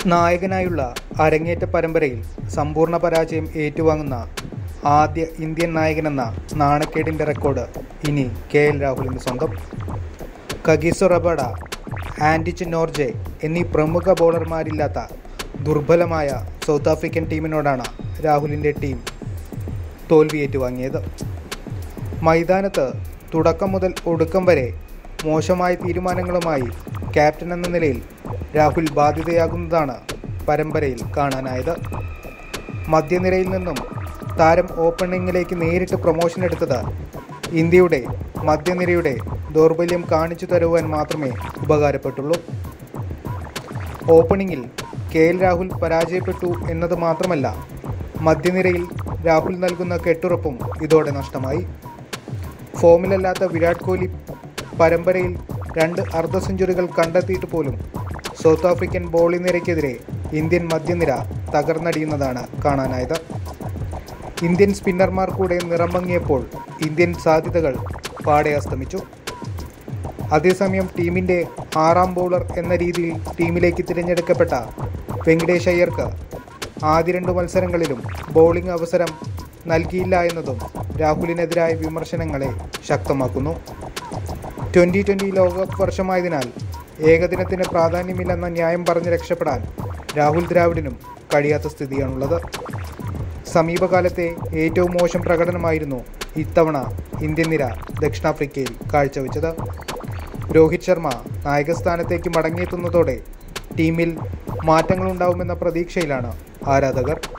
നായകനായുള്ള അരങ്ങേറ്റ പരമ്പരയിൽ സമ്പൂർണ്ണ പരാജയം ഏറ്റുവാങ്ങുന്ന ആദ്യ ഇന്ത്യൻ നായകനെന്ന നാണക്കേടിൻ്റെ റെക്കോർഡ് ഇനി കെ എൽ രാഹുലിന് സ്വന്തം കഗീസോ റബാഡ ആൻഡിച്ച് നോർജെ എന്നീ പ്രമുഖ ബോളർമാരില്ലാത്ത ദുർബലമായ സൗത്ത് ആഫ്രിക്കൻ ടീമിനോടാണ് രാഹുലിൻ്റെ ടീം തോൽവി ഏറ്റുവാങ്ങിയത് മൈതാനത്ത് തുടക്കം മുതൽ ഒടുക്കം വരെ മോശമായ തീരുമാനങ്ങളുമായി ക്യാപ്റ്റൻ എന്ന നിലയിൽ രാഹുൽ ബാധ്യതയാകുന്നതാണ് പരമ്പരയിൽ കാണാനായത് മധ്യനിരയിൽ നിന്നും താരം ഓപ്പണിങ്ങിലേക്ക് നേരിട്ട് പ്രൊമോഷൻ എടുത്തത് ഇന്ത്യയുടെ മധ്യനിരയുടെ ദൗർബല്യം കാണിച്ചു തരുവാൻ മാത്രമേ ഉപകാരപ്പെട്ടുള്ളൂ ഓപ്പണിങ്ങിൽ കെ എൽ രാഹുൽ പരാജയപ്പെട്ടു എന്നത് മാത്രമല്ല മധ്യനിരയിൽ രാഹുൽ നൽകുന്ന കെട്ടുറപ്പും ഇതോടെ നഷ്ടമായി ഫോമിലല്ലാത്ത വിരാട് കോഹ്ലി പരമ്പരയിൽ രണ്ട് അർദ്ധ സെഞ്ചുറികൾ കണ്ടെത്തിയിട്ട് പോലും സൗത്ത് ആഫ്രിക്കൻ ബോളിംഗ് നിരയ്ക്കെതിരെ ഇന്ത്യൻ മധ്യനിര തകർന്നടിയുന്നതാണ് കാണാനായത് ഇന്ത്യൻ സ്പിന്നർമാർ കൂടെ നിറം മങ്ങിയപ്പോൾ ഇന്ത്യൻ സാധ്യതകൾ പാടെ അസ്തമിച്ചു അതേസമയം ടീമിൻ്റെ ആറാം ബൗളർ എന്ന രീതിയിൽ ടീമിലേക്ക് തിരഞ്ഞെടുക്കപ്പെട്ട വെങ്കടേഷ് അയ്യർക്ക് ആദ്യ രണ്ട് മത്സരങ്ങളിലും ബൗളിംഗ് അവസരം നൽകിയില്ല എന്നതും രാഹുലിനെതിരായ വിമർശനങ്ങളെ ശക്തമാക്കുന്നു ട്വൻ്റി ട്വൻ്റി ലോകകപ്പ് വർഷമായതിനാൽ ഏകദിനത്തിന് പ്രാധാന്യമില്ലെന്ന ന്യായം പറഞ്ഞ് രക്ഷപ്പെടാൻ രാഹുൽ ദ്രാവിഡിനും കഴിയാത്ത സ്ഥിതിയാണുള്ളത് സമീപകാലത്തെ ഏറ്റവും മോശം പ്രകടനമായിരുന്നു ഇത്തവണ ഇന്ത്യൻ നിര ദക്ഷിണാഫ്രിക്കയിൽ കാഴ്ചവെച്ചത് രോഹിത് ശർമ്മ നായകസ്ഥാനത്തേക്ക് മടങ്ങിയെത്തുന്നതോടെ ടീമിൽ മാറ്റങ്ങളുണ്ടാവുമെന്ന പ്രതീക്ഷയിലാണ് ആരാധകർ